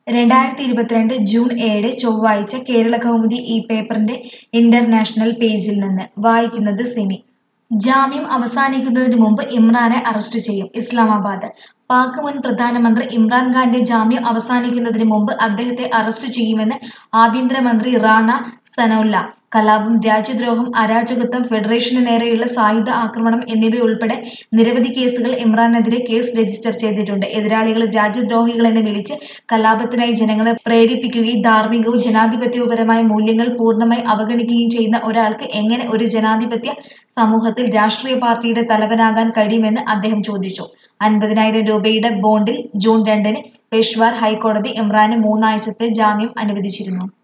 രണ്ടായിരത്തി ഇരുപത്തിരണ്ട് ജൂൺ ഏഴ് ചൊവ്വാഴ്ച കേരള കൗമുദി ഈ പേപ്പറിന്റെ ഇന്റർനാഷണൽ പേജിൽ നിന്ന് വായിക്കുന്നത് സിനി ജാമ്യം അവസാനിക്കുന്നതിന് മുമ്പ് ഇമ്രാനെ അറസ്റ്റ് ചെയ്യും ഇസ്ലാമാബാദ് പാക് മുൻ പ്രധാനമന്ത്രി ഇമ്രാൻഖാന്റെ ജാമ്യം അവസാനിക്കുന്നതിന് മുമ്പ് അദ്ദേഹത്തെ അറസ്റ്റ് ചെയ്യുമെന്ന് ആഭ്യന്തരമന്ത്രി റാണ സനൗല്ല കലാപം രാജ്യദ്രോഹം അരാജകത്വം ഫെഡറേഷന് നേരെയുള്ള സായുധ ആക്രമണം എന്നിവയുൾപ്പെടെ നിരവധി കേസുകൾ ഇമ്രാനെതിരെ കേസ് രജിസ്റ്റർ ചെയ്തിട്ടുണ്ട് എതിരാളികൾ രാജ്യദ്രോഹികളെന്ന് വിളിച്ച് കലാപത്തിനായി ജനങ്ങളെ പ്രേരിപ്പിക്കുകയും ധാർമ്മികവും ജനാധിപത്യപരമായ മൂല്യങ്ങൾ പൂർണ്ണമായി അവഗണിക്കുകയും ചെയ്യുന്ന ഒരാൾക്ക് എങ്ങനെ ഒരു ജനാധിപത്യ സമൂഹത്തിൽ രാഷ്ട്രീയ പാർട്ടിയുടെ തലവനാകാൻ കഴിയുമെന്ന് അദ്ദേഹം ചോദിച്ചു അൻപതിനായിരം രൂപയുടെ ബോണ്ടിൽ ജൂൺ രണ്ടിന് പെഷ്വാർ ഹൈക്കോടതി ഇമ്രാന് മൂന്നാഴ്ചത്തെ ജാമ്യം അനുവദിച്ചിരുന്നു